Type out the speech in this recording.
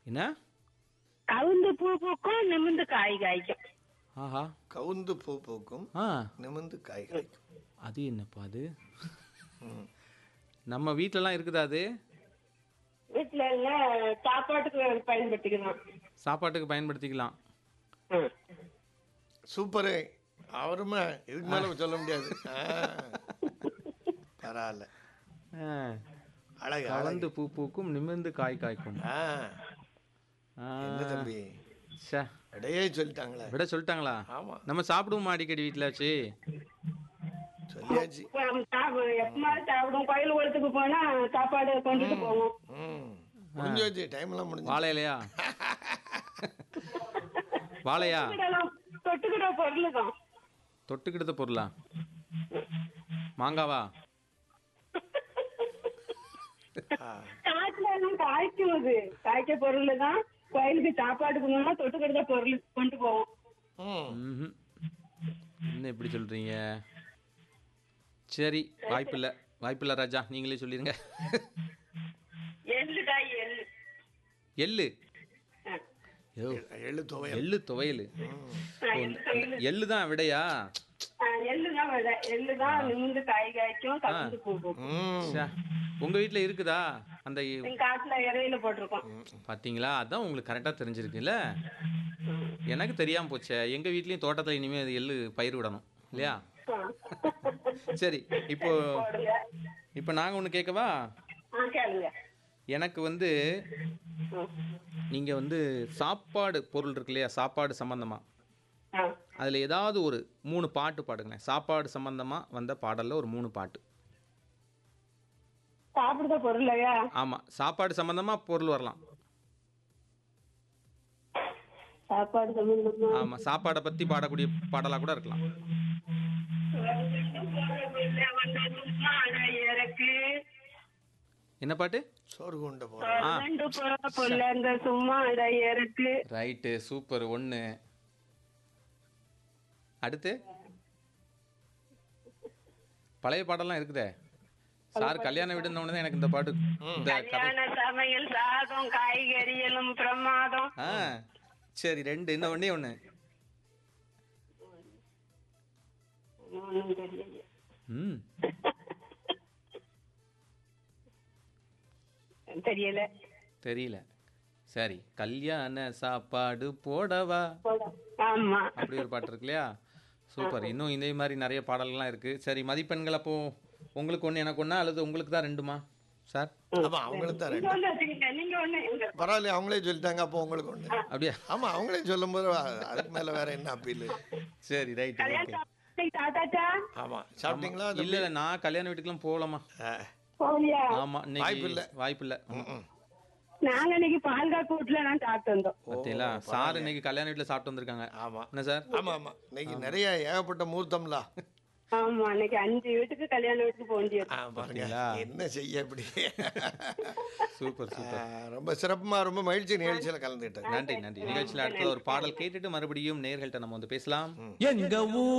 என்ன கவுந்து பூ பூக்கும் நிமிந்து காய் காய்க்கும் ஆஹா கவுந்து பூ பூக்கும் ஆ நிமிந்து காய் காய்க்கும் அது என்னப்பா அது நம்ம வீட்டிலலாம் இருக்குதா அது வீட்டுல எல்லாம் சாப்பாட்டுக்கு பயன்படுத்திக்கலாம் சாப்பாட்டுக்கு பயன்படுத்திக்கலாம் ம். சூப்பரு அவருமே இதுக்கு மேல சொல்ல முடியாது ஆ. பரவாயில்ல ஆ, அழகு அழகு கலந்து பூ பூக்கும் நிமிர்ந்து காய் காய்க்கும் ஆ ஆ, என்ன தம்பி ச்சே, இடையே சொல்லிட்டாங்களே விட சொல்லிட்டாங்களா ஆமா நம்ம சாப்பிடுவோமா அடிக்கடி வீட்டில் வச்சு சொல்லியாச்சு இப்ப நம்ம சாப்பிடுவோம். எப்பமாவது சாப்பிடுவோம் கோயில் குளத்துக்கு போனா சாப்பாடு கொண்டுட்டு போவோம் ம் முடிஞ்சு வச்சு டைம் எல்லாம் முடிஞ்சு வாழை இலையா வாழையா தொட்டுக்கிடலாம். தொட்டுக்கிட பொருள் தான் தொட்டுக்கிடுத பொருளா மாங்காவா ஆ. காட்டுல எல்லாம் காய்க்கும் அது காய்க்க பொருள் தான் கோயிலுக்கு சாப்பாடுக்கு போனா தொட்டுக்கிட்ட பொருள் கொண்டு போவோம் ம் ம்ஹும். என்ன இப்படி சொல்றீங்க சரி வாய்ப்பில்லை வாய்ப்பில்லை ராஜா நீங்களே சொல்லிருங்க எள்ளு காய் எள்ளு எள்ளு ஆ. ஐயோ, எழு துவையல் எள்ளு துவையல் ஆ, எள்ளு எள்ளு. எள்ளு தான் விடையா ஆ, எள்ளு தான் விதை. எள்ளு தான் நிமிந்து காய் காய்க்கும் கலந்து பூ பூக்கும் ம் ச்சே, உங்க வீட்ல இருக்குதா அந்த எங்க காட்டுல இறையில போட்டிருக்கோம் பாத்தீங்களா அதான் உங்களுக்கு கரெக்டா தெரிஞ்சிருக்குல்ல எனக்கு தெரியாம போச்சே எங்க வீட்லயும் தோட்டத்துல இனிமே அது எள்ளு பயிர் விடணும் இல்லையா ஆ. சரி இப்போ போடுங்க. இப்போ நாங்க ஒண்ணு கேட்கவா ஆ கேளுங்க எனக்கு வந்து ம். நீங்க வந்து சாப்பாடு பொருள் இருக்கு இல்லையா சாப்பாடு சம்பந்தமா ஆ. அதுல ஏதாவது ஒரு மூணு பாட்டு பாடுங்களேன் சாப்பாடு சம்பந்தமா வந்த பாடல்ல ஒரு மூணு பாட்டு சாப்பிடுற பொருளையா ஆமா சாப்பாடு சம்பந்தமா பொருள் வரலாம் சாப்பாடு சம்பந்தமா ஆமா சாப்பாடை பத்தி பாடக்கூடிய பாடலா கூட இருக்கலாம் எனக்கு என்ன பாட்டு சோறு கொண்ட போற ரெண்டு பொருளங்க சும்மா இருக்கு ரைட்டு சூப்பர் ஒன்று அடுத்து பழைய பாடலாம் இருக்குதே சார் கல்யாண வீடுன்னு தான் எனக்கு இந்த பாட்டு இந்த கதை கல்யாண சமையல் சாதம் காய்கறிகளும் பிரமாதம் ஆ சரி ரெண்டு இன்னும் ஒண்ணே ஒன்று ஒண்ணும் தெரியல ம் தெரியல தெரியல சரி கல்யாண சாப்பாடு போடவா போடா. ஆமா அப்படி ஒரு பாட்டு இருக்கு இல்லையா சூப்பர் இன்னும் இதே மாதிரி நிறைய பாடல்கள்லாம் இருக்கு சரி மதிப்பெண்கள் அப்போ உங்களுக்கு ஒன்று எனக்கு ஒன்றா அல்லது உங்களுக்கு தான் ரெண்டுமா சார் ஆமா அவங்களுக்கு தான் நீங்க ரெண்டு ஒண்ணு வச்சுக்கங்க நீங்க ஒண்ணு எங்க பரவாயில்ல அவங்களே சொல்லிட்டாங்க அப்போ உங்களுக்கு ஒண்ணு அப்படியா ஆமா அவங்களே சொல்லும் போது அதுக்கு மேல வேற என்ன அப்பீல் சரி ரைட் ஓகே கல்யாணம் தாத்தாச்சா ஆமா சாப்பிட்டீங்களா இல்ல இல்ல நான் கல்யாண வீட்டுக்குலாம் போகலாமா ஆ. போலியா ஆமா இன்னைக்கு வாய்ப்பில்ல. வாய்ப்பில்ல ம். நாங்க இன்னைக்கு பால்காப்பு வீட்டுல நான் சாப்பிட்டு வந்தோம் பார்த்தீங்களா சார் இன்னைக்கு கல்யாண வீட்டுல சாப்பிட்டு வந்திருக்காங்க ஆமா என்ன சார் ஆமா ஆமா இன்னைக்கு நிறைய ஏகப்பட்ட முகூர்த்தம்ல ஆமா இன்னைக்கு அஞ்சு வீட்டுக்கு கல்யாண வீட்டுக்கு போக வேண்டியது ஆ, பாருங்க பாத்தீங்களா? என்ன செய்ய இப்படி சூப்பர் ஆ, சூப்பர் ரொம்ப சிறப்புமா ரொம்ப மகிழ்ச்சி நிகழ்ச்சியில கலந்துக்கிட்டேன் நன்றி நன்றி நிகழ்ச்சியில் அடுத்த ஒரு பாடல் கேட்டுட்டு மறுபடியும் நேர்கள்ட்ட நம்ம வந்து பேசலாம் எங்க ஊர்